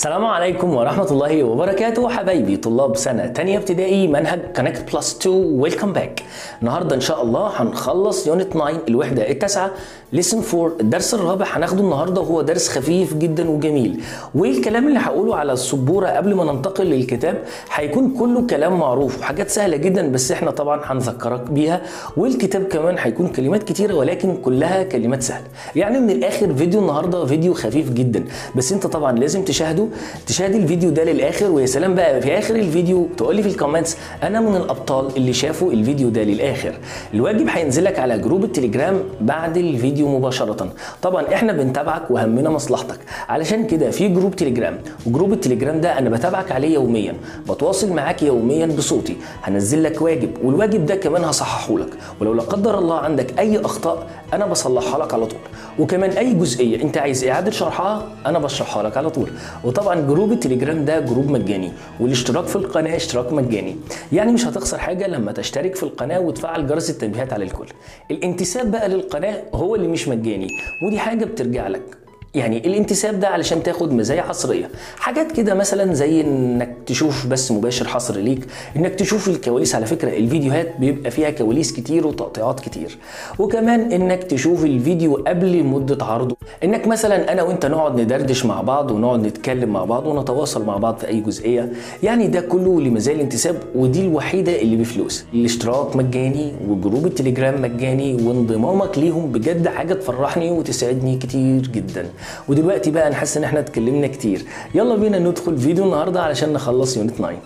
السلام عليكم ورحمة الله وبركاته حبايبي طلاب سنة تانية ابتدائي منهج كونكت بلس 2 ويلكم باك النهاردة إن شاء الله هنخلص يونت 9 الوحدة التاسعة ليسن 4 الدرس الرابع هناخده النهاردة وهو درس خفيف جدا وجميل والكلام اللي هقوله على السبورة قبل ما ننتقل للكتاب هيكون كله كلام معروف وحاجات سهلة جدا بس احنا طبعا هنذكرك بيها والكتاب كمان هيكون كلمات كتيرة ولكن كلها كلمات سهلة يعني من الآخر فيديو النهاردة فيديو خفيف جدا بس انت طبعا لازم تشاهده تشاهد الفيديو ده للاخر ويا سلام بقى في اخر الفيديو تقول لي في الكومنتس انا من الابطال اللي شافوا الفيديو ده للاخر الواجب هينزل لك على جروب التليجرام بعد الفيديو مباشره طبعا احنا بنتابعك وهمنا مصلحتك علشان كده في جروب تليجرام وجروب التليجرام ده انا بتابعك عليه يوميا بتواصل معاك يوميا بصوتي هنزل لك واجب والواجب ده كمان هصححه لك ولو لا قدر الله عندك اي اخطاء انا بصلحها لك على طول وكمان اي جزئيه انت عايز اعاده شرحها انا بشرحها لك على طول وطبعا جروب التليجرام ده جروب مجاني والاشتراك في القناه اشتراك مجاني يعني مش هتخسر حاجه لما تشترك في القناه وتفعل جرس التنبيهات على الكل الانتساب بقى للقناه هو اللي مش مجاني ودي حاجه بترجع لك يعني الانتساب ده علشان تاخد مزايا حصريه حاجات كده مثلا زي انك تشوف بس مباشر حصر ليك انك تشوف الكواليس على فكره الفيديوهات بيبقى فيها كواليس كتير وتقطيعات كتير وكمان انك تشوف الفيديو قبل مده عرضه انك مثلا انا وانت نقعد ندردش مع بعض ونقعد نتكلم مع بعض ونتواصل مع بعض في اي جزئيه يعني ده كله لمزايا الانتساب ودي الوحيده اللي بفلوس الاشتراك مجاني وجروب التليجرام مجاني وانضمامك ليهم بجد حاجه تفرحني وتسعدني كتير جدا ودلوقتي بقى انا حاسس ان احنا اتكلمنا كتير يلا بينا ندخل فيديو النهارده علشان نخلص يونت 9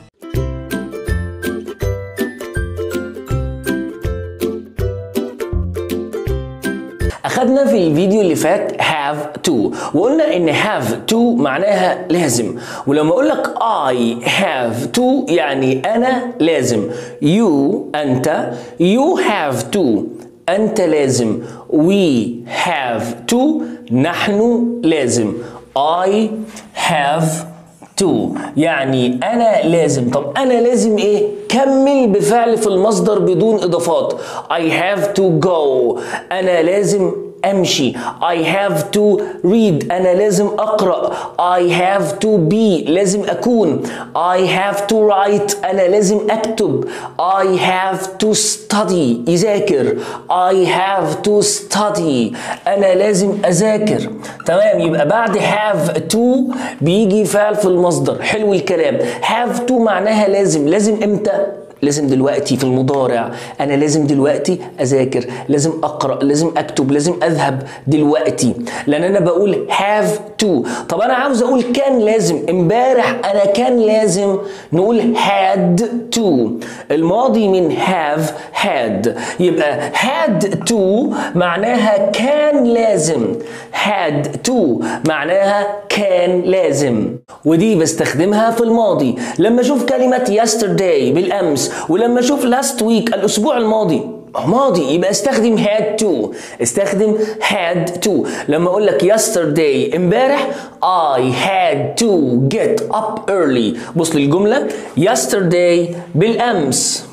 اخدنا في الفيديو اللي فات have to وقلنا ان have to معناها لازم ولما اقول لك I have to يعني انا لازم you انت you have to انت لازم we have to نحن لازم I have to يعني انا لازم طب انا لازم ايه كمل بفعل في المصدر بدون اضافات I have to go انا لازم امشي I have to read انا لازم اقرا I have to be لازم اكون I have to write انا لازم اكتب I have to study يذاكر I have to study انا لازم اذاكر تمام يبقى بعد have to بيجي فعل في المصدر حلو الكلام have to معناها لازم لازم امتى لازم دلوقتي في المضارع انا لازم دلوقتي اذاكر لازم اقرا لازم اكتب لازم اذهب دلوقتي لان انا بقول have to طب انا عاوز اقول كان لازم امبارح انا كان لازم نقول had to الماضي من have had يبقى had to معناها كان لازم had to معناها كان لازم ودي بستخدمها في الماضي لما اشوف كلمه yesterday بالامس ولما اشوف last week الاسبوع الماضي ماضي يبقى استخدم had to استخدم had to لما اقول لك yesterday امبارح I had to get up early بص للجملة yesterday بالامس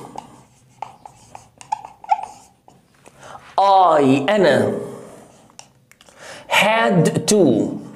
I أنا had to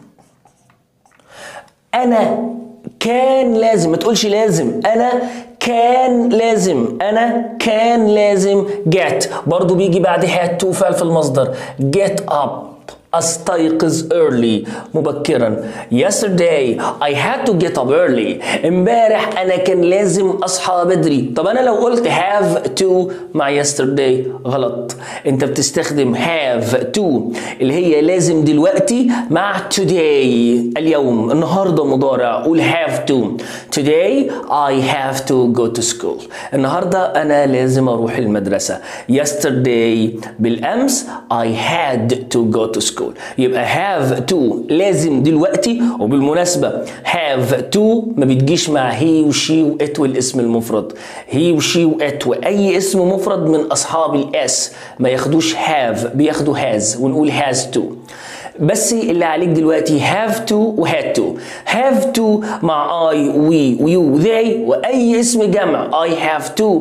أنا كان لازم ما تقولش لازم أنا كان لازم انا كان لازم get برضو بيجي بعد had to فعل في المصدر get up استيقظ early مبكرا yesterday I had to get up early امبارح انا كان لازم اصحى بدري طب انا لو قلت have to مع yesterday غلط انت بتستخدم have to اللي هي لازم دلوقتي مع today اليوم النهارده مضارع قول have to today I have to go to school النهارده انا لازم اروح المدرسه yesterday بالامس I had to go to school يبقى have to لازم دلوقتي وبالمناسبة have to ما بتجيش مع he وشي وات والاسم المفرد he وشي وات واي اسم مفرد من اصحاب الاس ما ياخدوش have بياخدوا has ونقول has to بس اللي عليك دلوقتي have to و had to have to مع I we ويو they واي اسم جمع I have to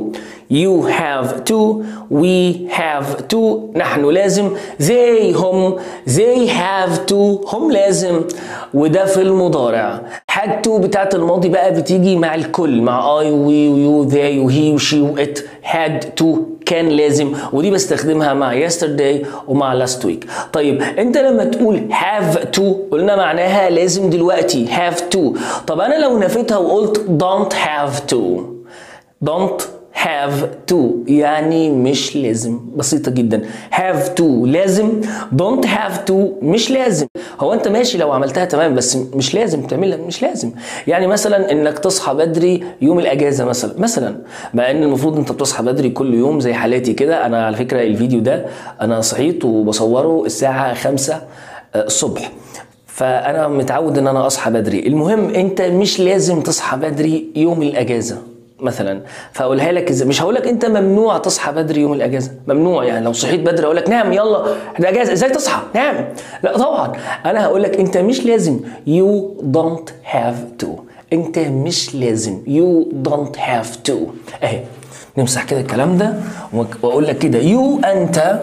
you have to we have to نحن لازم they هم they have to هم لازم وده في المضارع had to بتاعت الماضي بقى بتيجي مع الكل مع I we you they وهي وشي وات had to كان لازم ودي بستخدمها مع yesterday ومع last week طيب انت لما تقول have to قلنا معناها لازم دلوقتي have to طب انا لو نفيتها وقلت don't have to don't have to يعني مش لازم بسيطة جدا have to لازم don't have to مش لازم هو انت ماشي لو عملتها تمام بس مش لازم تعملها مش لازم يعني مثلا انك تصحى بدري يوم الاجازة مثلا مثلا مع ان المفروض انت بتصحى بدري كل يوم زي حالاتي كده انا على فكرة الفيديو ده انا صحيت وبصوره الساعة 5 الصبح فانا متعود ان انا اصحى بدري المهم انت مش لازم تصحى بدري يوم الاجازه مثلا فاقولها لك ازاي مش هقول لك انت ممنوع تصحى بدري يوم الاجازه ممنوع يعني لو صحيت بدري اقول لك نام يلا ده اجازه ازاي تصحى نام لا طبعا انا هقول لك انت مش لازم you don't have to انت مش لازم you don't have to اهي نمسح كده الكلام ده واقول لك كده you انت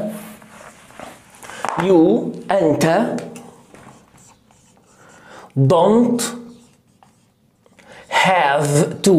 you انت don't have to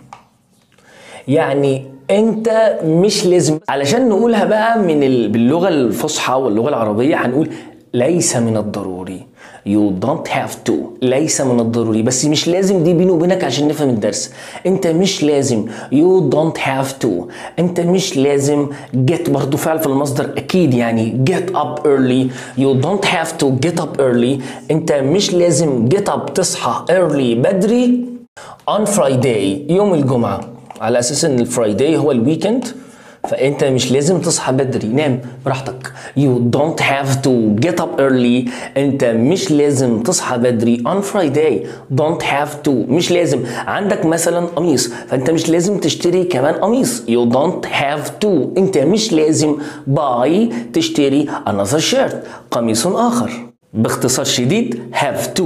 يعني انت مش لازم علشان نقولها بقى من ال... باللغه الفصحى واللغه العربيه هنقول ليس من الضروري you don't have to ليس من الضروري بس مش لازم دي بيني وبينك عشان نفهم الدرس انت مش لازم you don't have to انت مش لازم get برضو فعل في المصدر اكيد يعني get up early you don't have to get up early انت مش لازم get up تصحى early بدري on Friday يوم الجمعة على اساس ان الفرايداي هو الويكند فانت مش لازم تصحى بدري نام براحتك you don't have to get up early انت مش لازم تصحى بدري on Friday don't have to مش لازم عندك مثلا قميص فانت مش لازم تشتري كمان قميص you don't have to انت مش لازم buy تشتري another shirt قميص اخر باختصار شديد have to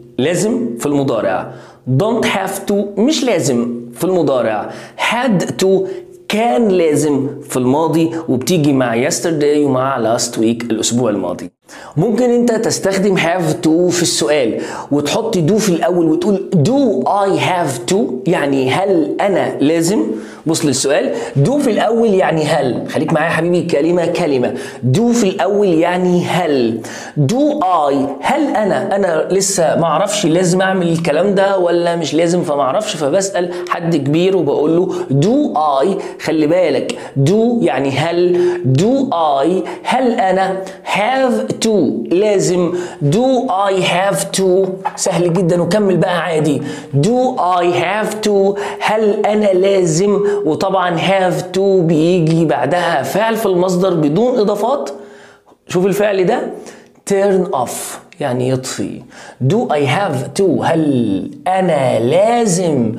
لازم في المضارع don't have to مش لازم في المضارع had to كان لازم في الماضي وبتيجي مع yesterday ومع last week الأسبوع الماضي ممكن انت تستخدم have to في السؤال وتحط do في الأول وتقول do I have to يعني هل أنا لازم بص للسؤال do في الأول يعني هل خليك معايا يا حبيبي كلمة كلمة do في الأول يعني هل do I هل أنا أنا لسه ما أعرفش لازم أعمل الكلام ده ولا مش لازم فما أعرفش فبسأل حد كبير وبقول له do I خلي بالك do يعني هل do I هل أنا have to لازم do I have to سهل جدا وكمل بقى عادي do I have to هل أنا لازم وطبعا have to بيجي بعدها فعل في المصدر بدون إضافات شوف الفعل ده turn off يعني يطفي do I have to هل أنا لازم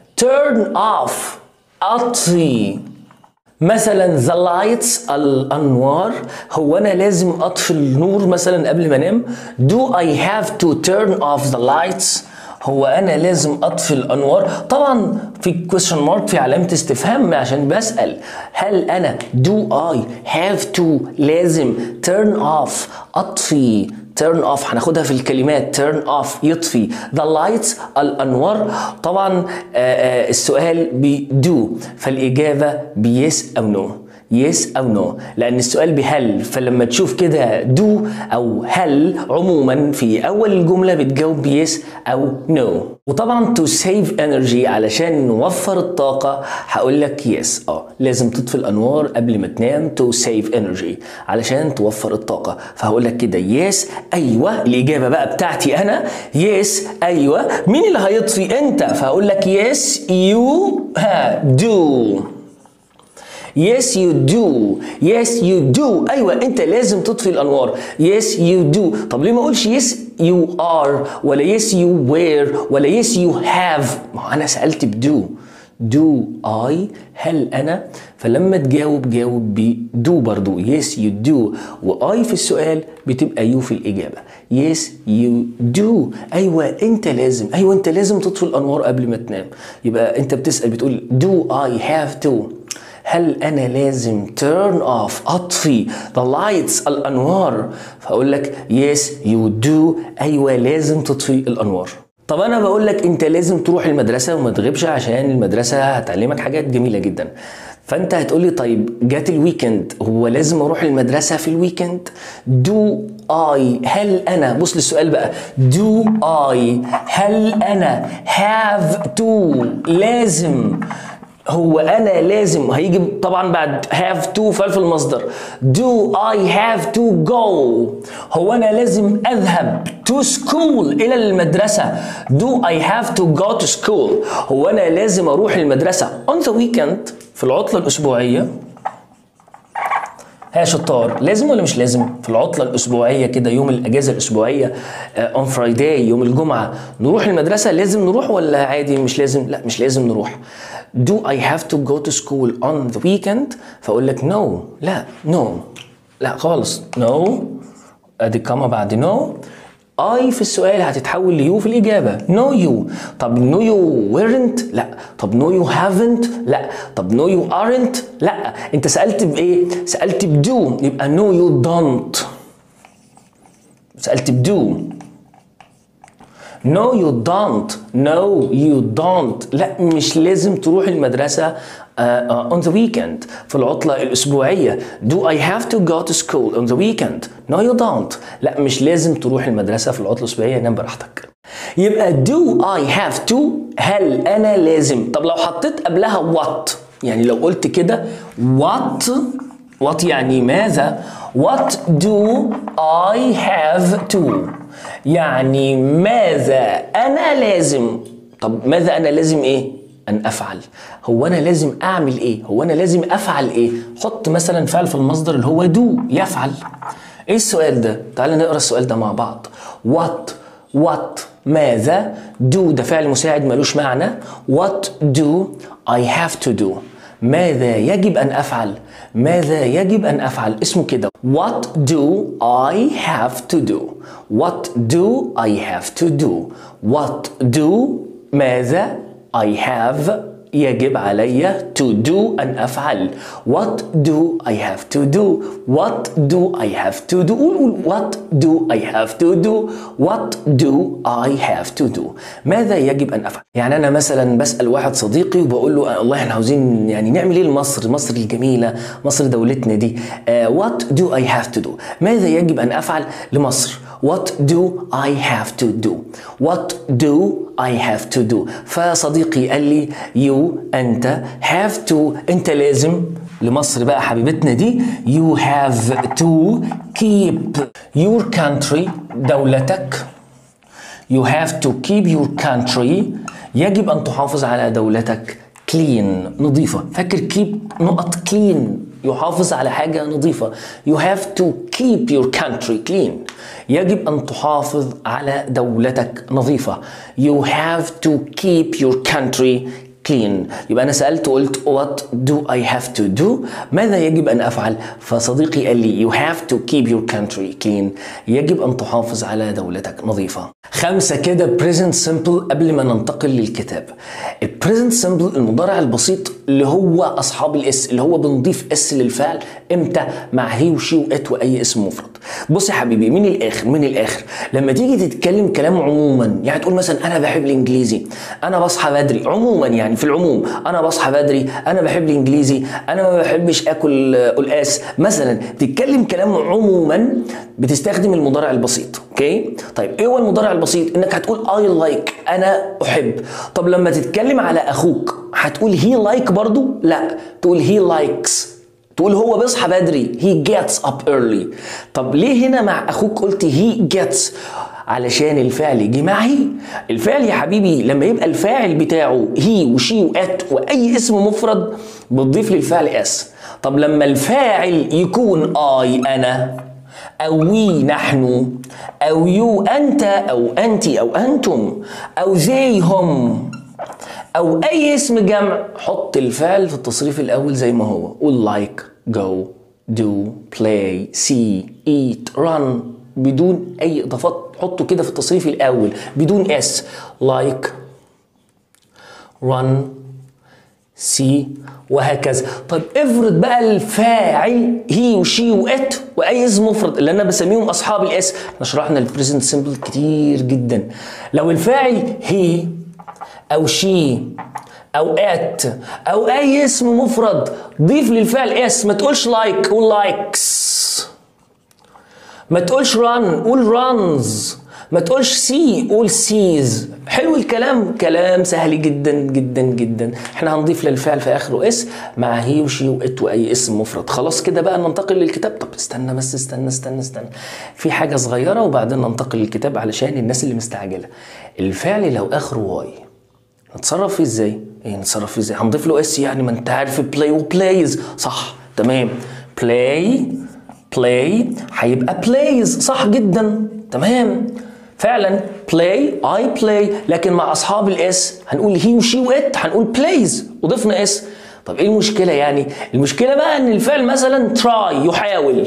turn off أطفي مثلا the lights الانوار هو انا لازم اطفي النور مثلا قبل ما انام do I have to turn off the lights هو انا لازم اطفي الانوار طبعا في question mark في علامه استفهام عشان بسال هل انا do I have to لازم turn off اطفي turn off هناخدها في الكلمات turn off يطفي the lights الانوار طبعا آآ آآ السؤال ب do فالاجابه ب yes او no يس او نو لان السؤال بهل فلما تشوف كده دو او هل عموما في اول الجمله بتجاوب بيس او نو وطبعا تو سيف انرجي علشان نوفر الطاقه هقول لك يس اه لازم تطفي الانوار قبل ما تنام تو سيف انرجي علشان توفر الطاقه فهقول لك كده يس ايوه الاجابه بقى بتاعتي انا يس ايوه مين اللي هيطفي انت فهقول لك يس يو دو Yes you do Yes you do أيوة أنت لازم تطفي الأنوار Yes you do طب ليه ما أقولش Yes you are ولا Yes you were ولا Yes you have ما هو أنا سألت بدو do I هل أنا فلما تجاوب جاوب ب do برضو yes you do و I في السؤال بتبقى you في الإجابة yes you do أيوة أنت لازم أيوة أنت لازم تطفي الأنوار قبل ما تنام يبقى أنت بتسأل بتقول do I have to هل انا لازم turn off اطفي the lights الانوار فاقول لك yes you do ايوه لازم تطفي الانوار طب انا بقول لك انت لازم تروح المدرسه وما تغيبش عشان المدرسه هتعلمك حاجات جميله جدا فانت هتقولي طيب جات الويكند هو لازم اروح المدرسه في الويكند دو اي هل انا بص للسؤال بقى دو اي هل انا هاف تو لازم هو انا لازم هيجي طبعا بعد have to فعل في المصدر do I have to go هو انا لازم اذهب to school الى المدرسة do I have to go to school هو انا لازم اروح المدرسة on the weekend في العطلة الاسبوعية يا شطار لازم ولا مش لازم في العطله الاسبوعيه كده يوم الاجازه الاسبوعيه اون فرايداي يوم الجمعه نروح المدرسه لازم نروح ولا عادي مش لازم لا مش لازم نروح do I have to go to school on the weekend فاقول لك no لا no لا خالص no ادي كما بعد no اي في السؤال هتتحول ليو في الاجابه نو no يو طب نو يو weren't لا طب نو يو haven't لا طب نو يو aren't لا انت سالت بايه سالت بدو يبقى نو يو don't سالت بدو No you don't No you don't لا مش لازم تروح المدرسة uh, uh, on the weekend في العطلة الأسبوعية Do I have to go to school on the weekend No you don't لا مش لازم تروح المدرسة في العطلة الأسبوعية نام براحتك يبقى do I have to هل أنا لازم طب لو حطيت قبلها what يعني لو قلت كده what what يعني ماذا what do I have to يعني ماذا أنا لازم طب ماذا أنا لازم إيه؟ أن أفعل هو أنا لازم أعمل إيه؟ هو أنا لازم أفعل إيه؟ حط مثلا فعل في المصدر اللي هو do يفعل إيه السؤال ده؟ تعال نقرأ السؤال ده مع بعض what what ماذا do ده فعل مساعد ملوش معنى what do I have to do ماذا يجب أن أفعل؟ ماذا يجب أن أفعل؟ اسمه كده What do I have to do? What do I have to do? What do ماذا I have يجب علي to do أن أفعل What do I have to do What do I have to do قول قول What do I have to do What do I have to do ماذا يجب أن أفعل يعني أنا مثلا بسأل واحد صديقي وبقول له الله احنا عاوزين يعني نعمل إيه لمصر مصر الجميلة مصر دولتنا دي uh, What do I have to do ماذا يجب أن أفعل لمصر What do I have to do What do I have to do فصديقي قال لي you أنت have to أنت لازم لمصر بقى حبيبتنا دي you have to keep your country دولتك you have to keep your country يجب أن تحافظ على دولتك clean نظيفة فاكر keep نقط clean يحافظ على حاجة نظيفة you have to keep your country clean يجب أن تحافظ على دولتك نظيفة you have to keep your country clean يبقى أنا سألت وقلت what do I have to do ماذا يجب أن أفعل فصديقي قال لي you have to keep your country clean يجب أن تحافظ على دولتك نظيفة خمسة كده present simple قبل ما ننتقل للكتاب ال present simple المضارع البسيط اللي هو أصحاب الاس اللي هو بنضيف اس للفعل امتى مع هي وشي وات واي اسم مفرد بص يا حبيبي من الاخر من الاخر لما تيجي تتكلم كلام عموما يعني تقول مثلا انا بحب الانجليزي انا بصحى بدري عموما يعني في العموم انا بصحى بدري انا بحب الانجليزي انا ما بحبش اكل قلقاس مثلا تتكلم كلام عموما بتستخدم المضارع البسيط اوكي طيب ايه هو المضارع البسيط انك هتقول اي لايك like. انا احب طب لما تتكلم على اخوك هتقول هي لايك like برضو لا تقول هي لايكس تقول هو بيصحى بدري he gets up early طب ليه هنا مع اخوك قلت he gets علشان الفعل يجي مع هي الفعل يا حبيبي لما يبقى الفاعل بتاعه هي وشي وات واي اسم مفرد بتضيف للفعل اس طب لما الفاعل يكون اي انا او وي نحن او يو انت او انت او انتم او زي هم او اي اسم جمع حط الفعل في التصريف الاول زي ما هو قول like go do play see eat run بدون اي اضافات حطه كده في التصريف الاول بدون اس like run سي وهكذا طيب افرض بقى الفاعل هي وشي وات واي اسم مفرد اللي انا بسميهم اصحاب الاس احنا شرحنا البريزنت سيمبل كتير جدا لو الفاعل هي او شي او ات او اي اسم مفرد ضيف للفعل اس ما تقولش لايك قول لايكس ما تقولش ران قول رانز ما تقولش سي قول سيز حلو الكلام كلام سهل جدا جدا جدا احنا هنضيف للفعل في اخره اس مع هي وشي وات واي اسم مفرد خلاص كده بقى ننتقل للكتاب طب استنى بس استنى استنى استنى في حاجه صغيره وبعدين ننتقل للكتاب علشان الناس اللي مستعجله الفعل لو اخره واي نتصرف فيه ازاي ايه نتصرف فيه ازاي هنضيف له اس يعني ما انت عارف بلاي وبلايز صح تمام بلاي بلاي هيبقى بلايز صح جدا تمام فعلا بلاي اي بلاي لكن مع اصحاب الاس هنقول هي وشي وات هنقول بلايز وضفنا اس طب ايه المشكله يعني المشكله بقى ان الفعل مثلا تراي يحاول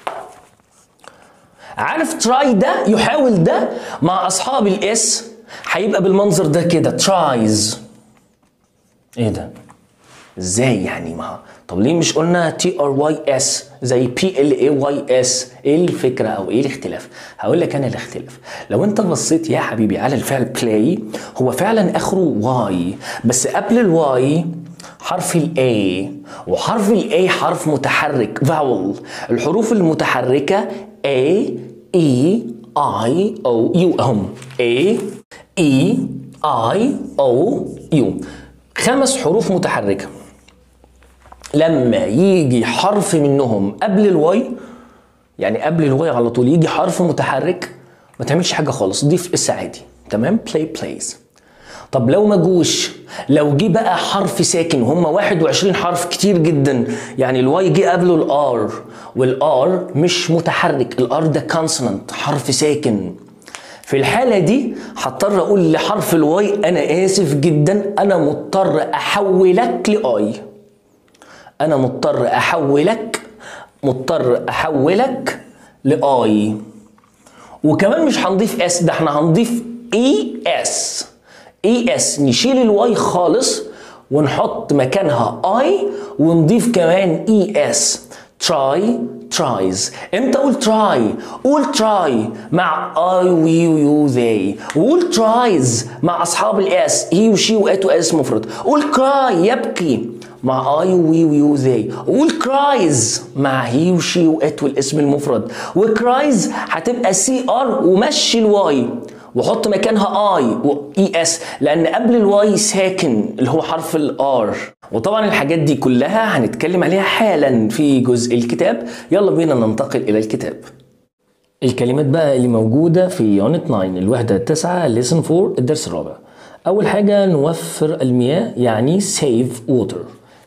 عارف تراي ده يحاول ده مع اصحاب الاس هيبقى بالمنظر ده كده ترايز ايه ده ازاي يعني ما طب ليه مش قلنا تي ار واي اس زي بي ال اي واي اس ايه الفكره او ايه الاختلاف هقول لك انا الاختلاف لو انت بصيت يا حبيبي على الفعل بلاي هو فعلا اخره واي بس قبل الواي حرف الاي وحرف الاي حرف متحرك فاول الحروف المتحركه A E I O U هم A E I O U خمس حروف متحركه لما يجي حرف منهم قبل الواي يعني قبل الواي على طول يجي حرف متحرك ما تعملش حاجه خالص ضيف اس عادي تمام بلاي بلايز طب لو ما جوش لو جه بقى حرف ساكن هم 21 حرف كتير جدا يعني الواي جه قبله الار والار مش متحرك الار ده كونسونانت حرف ساكن في الحالة دي هضطر أقول لحرف الواي أنا آسف جدا أنا مضطر أحولك لآي أنا مضطر أحولك مضطر أحولك لآي وكمان مش هنضيف اس ده احنا هنضيف اي اس اي اس نشيل الواي خالص ونحط مكانها اي ونضيف كمان اي اس تراي ترايز امتى اقول تراي قول تراي مع اي وي ويو ذي وقول ترايز مع اصحاب الاس هي وشي وات واس مفرد قول كراي يبكي مع اي وي ويو ذي وقول كرايز مع هي وشي وات والاسم المفرد وكرايز هتبقى سي ار ومشي الواي وحط مكانها اي واي اس لان قبل الواي ساكن اللي هو حرف الار وطبعا الحاجات دي كلها هنتكلم عليها حالا في جزء الكتاب يلا بينا ننتقل الى الكتاب الكلمات بقى اللي موجودة في يونت 9 الوحدة التاسعة ليسن 4 الدرس الرابع أول حاجة نوفر المياه يعني save water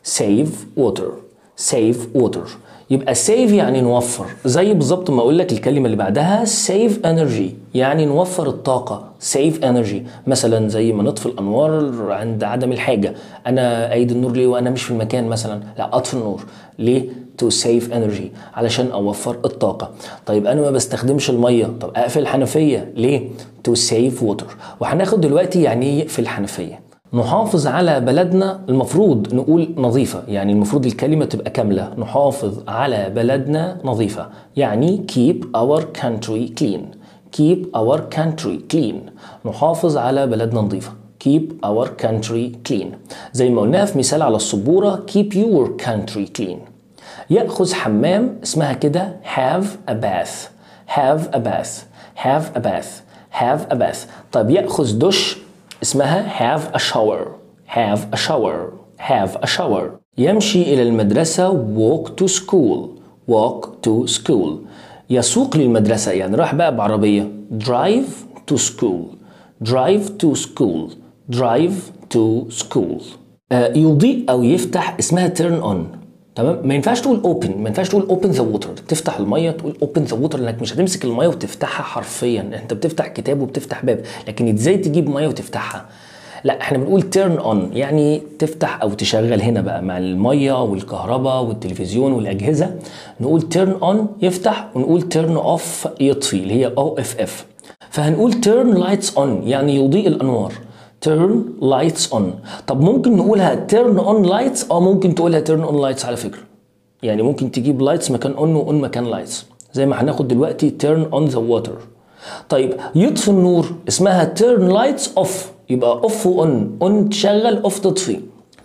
save water save water يبقى save يعني نوفر زي بالظبط ما اقول لك الكلمه اللي بعدها save energy يعني نوفر الطاقه save energy مثلا زي ما نطفي الانوار عند عدم الحاجه انا ايد النور ليه وانا مش في المكان مثلا لا اطفي النور ليه to save energy علشان اوفر الطاقه طيب انا ما بستخدمش الميه طب اقفل الحنفيه ليه to save water وهناخد دلوقتي يعني ايه يقفل الحنفيه نحافظ على بلدنا المفروض نقول نظيفة يعني المفروض الكلمة تبقى كاملة نحافظ على بلدنا نظيفة يعني keep our country clean keep our country clean نحافظ على بلدنا نظيفة keep our country clean زي ما قلناها في مثال على السبورة keep your country clean يأخذ حمام اسمها كده have a bath have a bath have a bath have a bath طيب يأخذ دش اسمها have a shower have a shower have a shower يمشي إلى المدرسة walk to school walk to school يسوق للمدرسة يعني راح بقى بعربية drive to school drive to school drive to school آه يضيء أو يفتح اسمها turn on تمام ما ينفعش تقول اوبن ما ينفعش تقول اوبن ذا ووتر تفتح الميه تقول اوبن ذا ووتر لانك مش هتمسك الميه وتفتحها حرفيا انت بتفتح كتاب وبتفتح باب لكن ازاي تجيب ميه وتفتحها لا احنا بنقول تيرن اون يعني تفتح او تشغل هنا بقى مع الميه والكهرباء والتلفزيون والاجهزه نقول تيرن اون يفتح ونقول تيرن اوف يطفي اللي هي او اف اف فهنقول تيرن لايتس اون يعني يضيء الانوار turn lights on طب ممكن نقولها turn on lights اه ممكن تقولها turn on lights على فكرة يعني ممكن تجيب lights مكان on و on مكان lights زي ما هناخد دلوقتي turn on the water طيب يطفي النور اسمها turn lights off يبقى off و on on تشغل off تطفي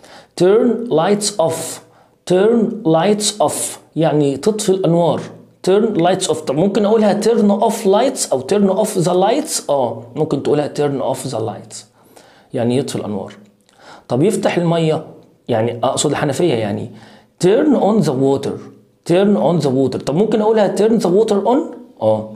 turn lights off turn lights off يعني تطفي الانوار turn lights off طب ممكن اقولها turn off lights او turn off the lights اه ممكن تقولها turn off the lights يعني يطفي الانوار طب يفتح الميه يعني اقصد الحنفيه يعني turn on the water turn on the water طب ممكن اقولها turn the water on اه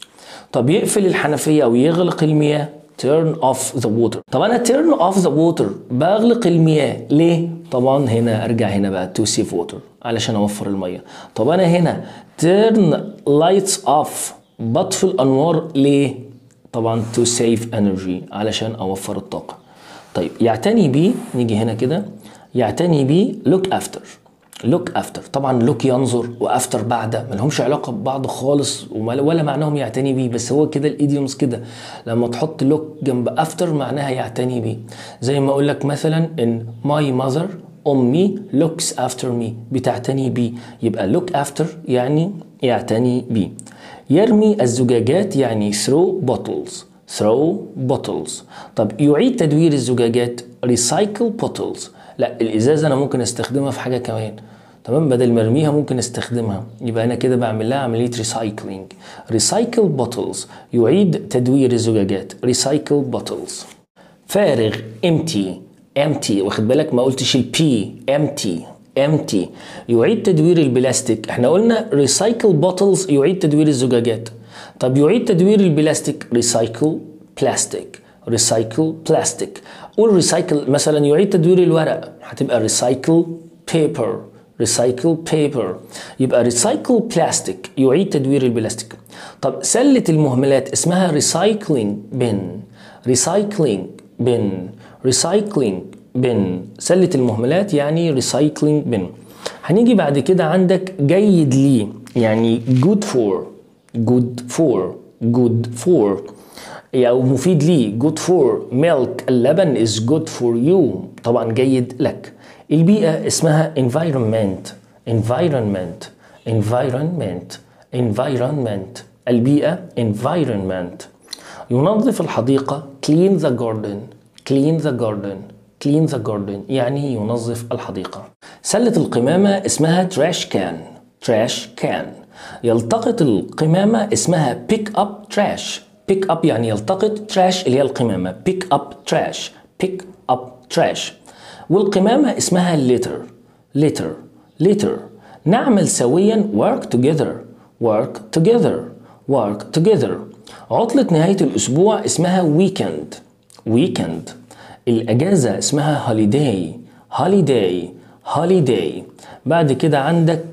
طب يقفل الحنفيه او يغلق المياه turn off the water طب انا turn off the water بغلق المياه ليه طبعا هنا ارجع هنا بقى to save water علشان اوفر الميه طب انا هنا turn lights off بطفي الانوار ليه طبعا to save energy علشان اوفر الطاقه طيب يعتني بيه نيجي هنا كده يعتني بيه look after look after طبعا look ينظر وافتر بعد ما لهمش علاقه ببعض خالص ولا معناهم يعتني بيه بس هو كده الايديومز كده لما تحط look جنب after معناها يعتني بيه زي ما اقول لك مثلا ان my mother امي looks after me بتعتني بيه يبقى look after يعني يعتني بيه يرمي الزجاجات يعني throw bottles throw bottles طب يعيد تدوير الزجاجات recycle bottles لا الازازه انا ممكن استخدمها في حاجه كمان تمام بدل ما ارميها ممكن استخدمها يبقى انا كده بعمل لها عمليه ريسايكلينج ريسايكل بوتلز يعيد تدوير الزجاجات ريسايكل بوتلز فارغ empty empty واخد بالك ما قلتش البي empty empty يعيد تدوير البلاستيك احنا قلنا ريسايكل بوتلز يعيد تدوير الزجاجات طب يعيد تدوير البلاستيك ريسايكل بلاستيك ريسايكل بلاستيك قول ريسايكل مثلا يعيد تدوير الورق هتبقى ريسايكل بيبر ريسايكل بيبر يبقى ريسايكل بلاستيك يعيد تدوير البلاستيك طب سلة المهملات اسمها ريسايكلينج بن ريسايكلينج بن ريسايكلينج بن سلة المهملات يعني ريسايكلينج بن هنيجي بعد كده عندك جيد لي يعني good for good for good for أو مفيد لي good for milk اللبن is good for you طبعا جيد لك البيئة اسمها environment environment environment environment البيئة environment ينظف الحديقة clean the garden clean the garden clean the garden يعني ينظف الحديقة سلة القمامة اسمها trash can trash can يلتقط القمامة اسمها pick up trash pick up يعني يلتقط trash اللي هي القمامة pick up trash pick up trash والقمامة اسمها litter litter litter نعمل سويا work together work together work together عطلة نهاية الأسبوع اسمها weekend weekend الأجازة اسمها holiday holiday holiday بعد كده عندك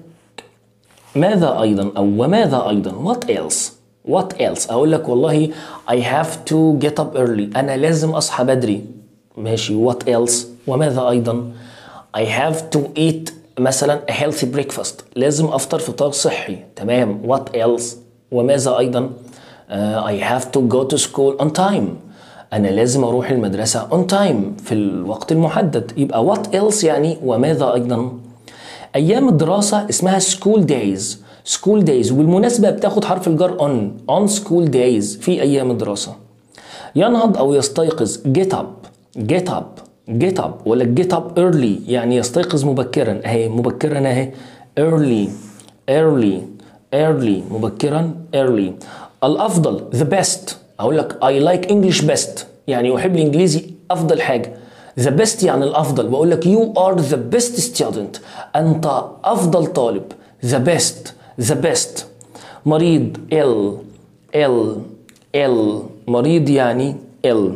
ماذا أيضا أو وماذا أيضا what else what else أقول لك والله I have to get up early أنا لازم أصحى بدري ماشي what else وماذا أيضا I have to eat مثلا a healthy breakfast لازم أفطر فطار صحي تمام what else وماذا أيضا uh, I have to go to school on time أنا لازم أروح المدرسة on time في الوقت المحدد يبقى what else يعني وماذا أيضا أيام الدراسة اسمها school days school days وبالمناسبة بتاخد حرف الجر on on school days في أيام الدراسة ينهض أو يستيقظ get up get up get up ولا get up early يعني يستيقظ مبكرا اهي مبكرا اهي early early early مبكرا early الافضل the best اقول لك I like English best يعني احب الانجليزي افضل حاجه the best يعني الافضل بقول لك you are the best student انت افضل طالب the best the best مريض ill ill ill مريض يعني ill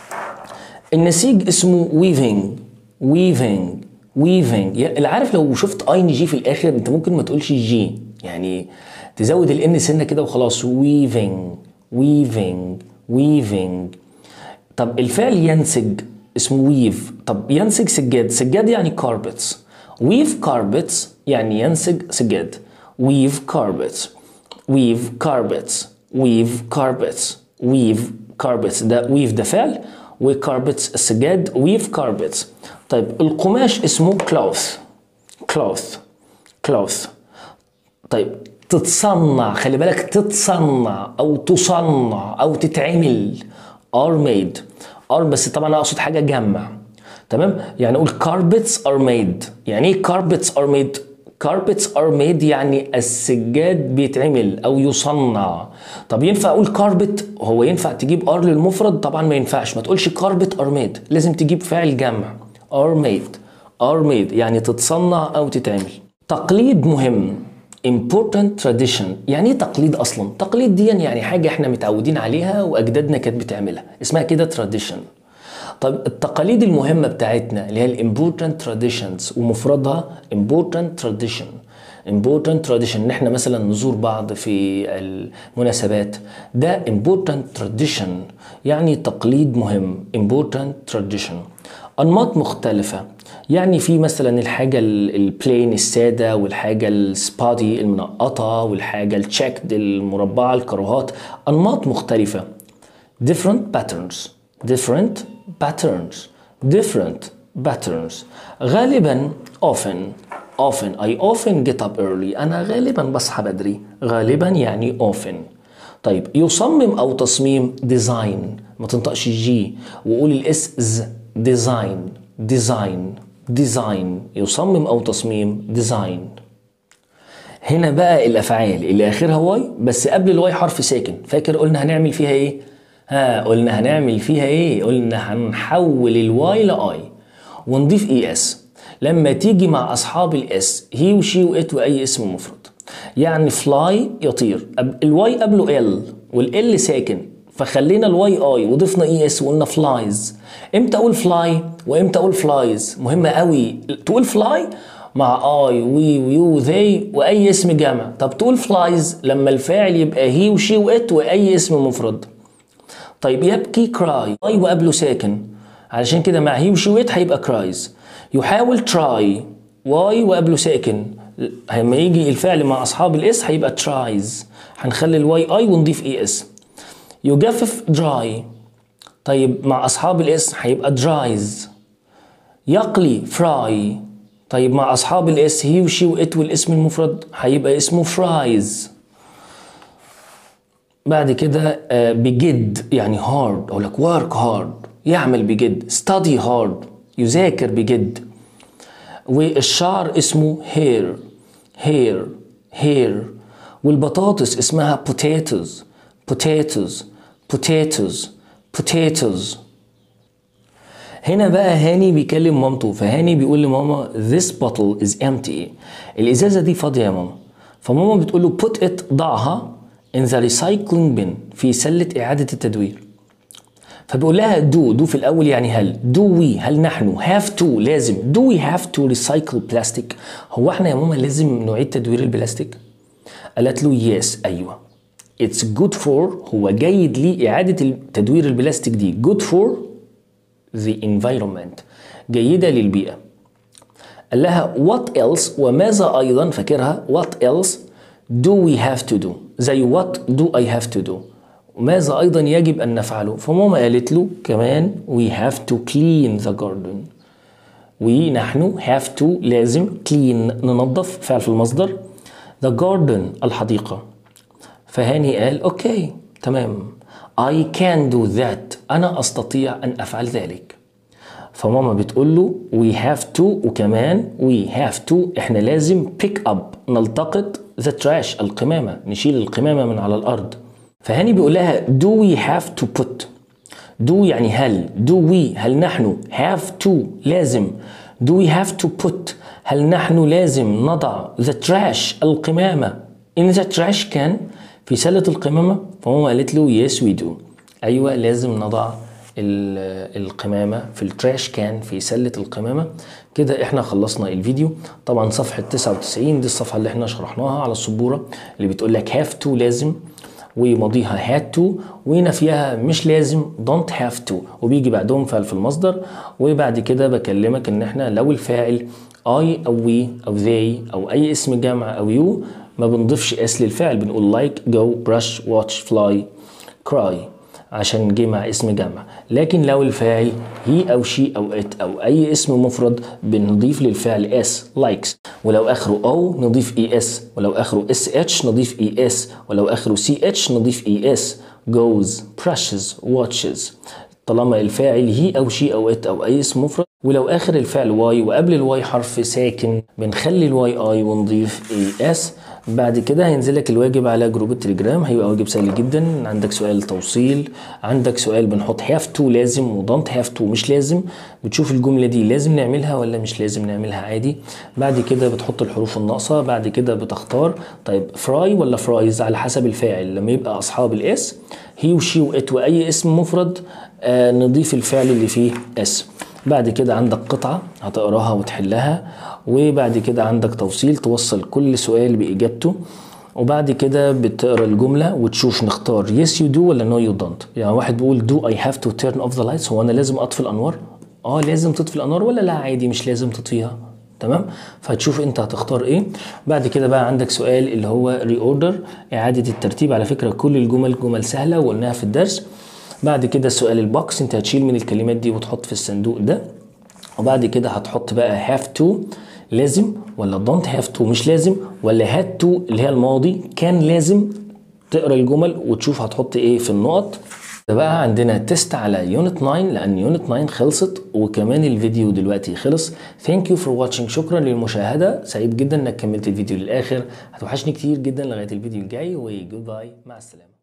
النسيج اسمه weaving weaving weaving يعني اللي عارف لو شفت اي ان جي في الاخر انت ممكن ما تقولش جي يعني تزود الان سنه كده وخلاص weaving weaving weaving طب الفعل ينسج اسمه weave طب ينسج سجاد سجاد يعني carpets weave carpets يعني ينسج سجاد weave carpets weave carpets weave carpets weave carpets ده weave ده فعل وكاربتس السجاد ويف كاربتس طيب القماش اسمه كلوث كلوث كلوث طيب تتصنع خلي بالك تتصنع او تصنع او تتعمل are made are بس طبعا انا اقصد حاجه جمع تمام يعني اقول carpets are made يعني ايه carpets are made carpets are made يعني السجاد بيتعمل او يصنع طب ينفع اقول carpet هو ينفع تجيب are للمفرد طبعا ما ينفعش ما تقولش carpet are made لازم تجيب فاعل جمع are made are made يعني تتصنع او تتعمل تقليد مهم important tradition يعني ايه تقليد اصلا تقليد دي يعني حاجه احنا متعودين عليها واجدادنا كانت بتعملها اسمها كده tradition طب التقاليد المهمه بتاعتنا اللي هي الامبورتنت traditions ومفردها important tradition important tradition ان احنا مثلا نزور بعض في المناسبات ده important tradition يعني تقليد مهم important tradition انماط مختلفه يعني في مثلا الحاجة البلين السادة والحاجة السبادي المنقطة والحاجة التشيكد المربعة الكروهات أنماط مختلفة different patterns different patterns different patterns غالبا often often I often get up early أنا غالبا بصحى بدري غالبا يعني often طيب يصمم أو تصميم design ما تنطقش الجي وقول الاس ز design design ديزاين يصمم او تصميم ديزاين هنا بقى الافعال اللي اخرها واي بس قبل الواي حرف ساكن فاكر قلنا هنعمل فيها ايه ها قلنا هنعمل فيها ايه قلنا هنحول الواي لاي ونضيف اي اس لما تيجي مع اصحاب الاس هي وشي وات واي اسم مفرد يعني فلاي يطير الواي قبله ال والال ساكن فخلينا الواي اي وضفنا اي اس وقلنا فلايز امتى اقول فلاي وامتى اقول فلايز مهمه قوي تقول فلاي مع اي وي ويو ذي واي اسم جمع طب تقول فلايز لما الفاعل يبقى هي وشي وات واي اسم مفرد طيب يبكي كراي اي وقبله ساكن علشان كده مع هي وشي وات هيبقى كرايز يحاول تراي واي وقبله ساكن لما يجي الفعل مع اصحاب الاس هيبقى ترايز هنخلي الواي اي ونضيف اي اس يجفف دراي طيب مع اصحاب الاس هيبقى درايز يقلي فراي طيب مع اصحاب الاس هي وشي وات والاسم المفرد هيبقى اسمه فرايز بعد كده بجد يعني هارد اقول لك work hard يعمل بجد study hard يذاكر بجد والشعر اسمه hair hair hair والبطاطس اسمها potatoes potatoes potatoes potatoes هنا بقى هاني بيكلم مامته فهاني بيقول لماما this bottle is empty الازازه دي فاضيه يا ماما فماما بتقول له put it ضعها in the recycling bin في سله اعاده التدوير فبيقول لها دو دو في الاول يعني هل دو وي هل نحن هاف تو لازم دو وي هاف تو ريسايكل بلاستيك هو احنا يا ماما لازم نعيد تدوير البلاستيك قالت له يس ايوه اتس جود فور هو جيد لإعادة تدوير البلاستيك دي جود فور the environment جيدة للبيئة قال لها what else وماذا أيضا فاكرها what else do we have to do زي what do I have to do وماذا أيضا يجب أن نفعله فماما قالت له كمان we have to clean the garden we نحن have to لازم clean ننظف فعل في المصدر the garden الحديقة فهاني قال اوكي تمام I can do that أنا أستطيع أن أفعل ذلك فماما بتقول له we have to وكمان we have to احنا لازم pick up نلتقط the trash القمامة نشيل القمامة من على الأرض فهاني بيقول لها do we have to put do يعني هل do we هل نحن have to لازم do we have to put هل نحن لازم نضع the trash القمامة in the trash can في سلة القمامة فماما قالت له yes we do أيوة لازم نضع القمامة في التراش كان في سلة القمامة كده احنا خلصنا الفيديو طبعا صفحة 99 دي الصفحة اللي احنا شرحناها على السبورة اللي بتقول لك have to لازم وماضيها had to ونفيها مش لازم don't have to وبيجي بعدهم فعل في المصدر وبعد كده بكلمك ان احنا لو الفاعل I او we او they او اي اسم جمع او you ما بنضيفش اس للفعل بنقول like go brush watch fly cry عشان جه مع اسم جمع لكن لو الفاعل هي او شي او ات او اي اسم مفرد بنضيف للفعل اس لايكس ولو اخره او نضيف اي اس ولو اخره اس اتش نضيف اي اس ولو اخره سي اتش نضيف اي اس goes brushes watches طالما الفاعل هي او شي او ات او اي اسم مفرد ولو اخر الفعل واي وقبل الواي حرف ساكن بنخلي الواي اي ونضيف اي اس بعد كده هينزل لك الواجب على جروب التليجرام هيبقى واجب سهل جدا عندك سؤال توصيل عندك سؤال بنحط هاف تو لازم ودونت هاف تو مش لازم بتشوف الجمله دي لازم نعملها ولا مش لازم نعملها عادي بعد كده بتحط الحروف الناقصه بعد كده بتختار طيب فراي ولا فرايز على حسب الفاعل لما يبقى اصحاب الاس هي وشي وات واي اسم مفرد آه نضيف الفعل اللي فيه اس بعد كده عندك قطعة هتقراها وتحلها وبعد كده عندك توصيل توصل كل سؤال بإجابته وبعد كده بتقرا الجملة وتشوف نختار yes you do ولا no you don't يعني واحد بيقول do I have to turn off the lights هو أنا لازم أطفي الأنوار؟ اه لازم تطفي الأنوار ولا لا عادي مش لازم تطفيها تمام فهتشوف انت هتختار ايه بعد كده بقى عندك سؤال اللي هو ري اوردر اعاده الترتيب على فكره كل الجمل جمل سهله وقلناها في الدرس بعد كده السؤال البوكس انت هتشيل من الكلمات دي وتحط في الصندوق ده وبعد كده هتحط بقى have to لازم ولا don't have to مش لازم ولا had to اللي هي الماضي كان لازم تقرا الجمل وتشوف هتحط ايه في النقط ده بقى عندنا تيست على يونت 9 لان يونت 9 خلصت وكمان الفيديو دلوقتي خلص ثانك يو فور واتشنج شكرا للمشاهده سعيد جدا انك كملت الفيديو للاخر هتوحشني كتير جدا لغايه الفيديو الجاي وجود باي مع السلامه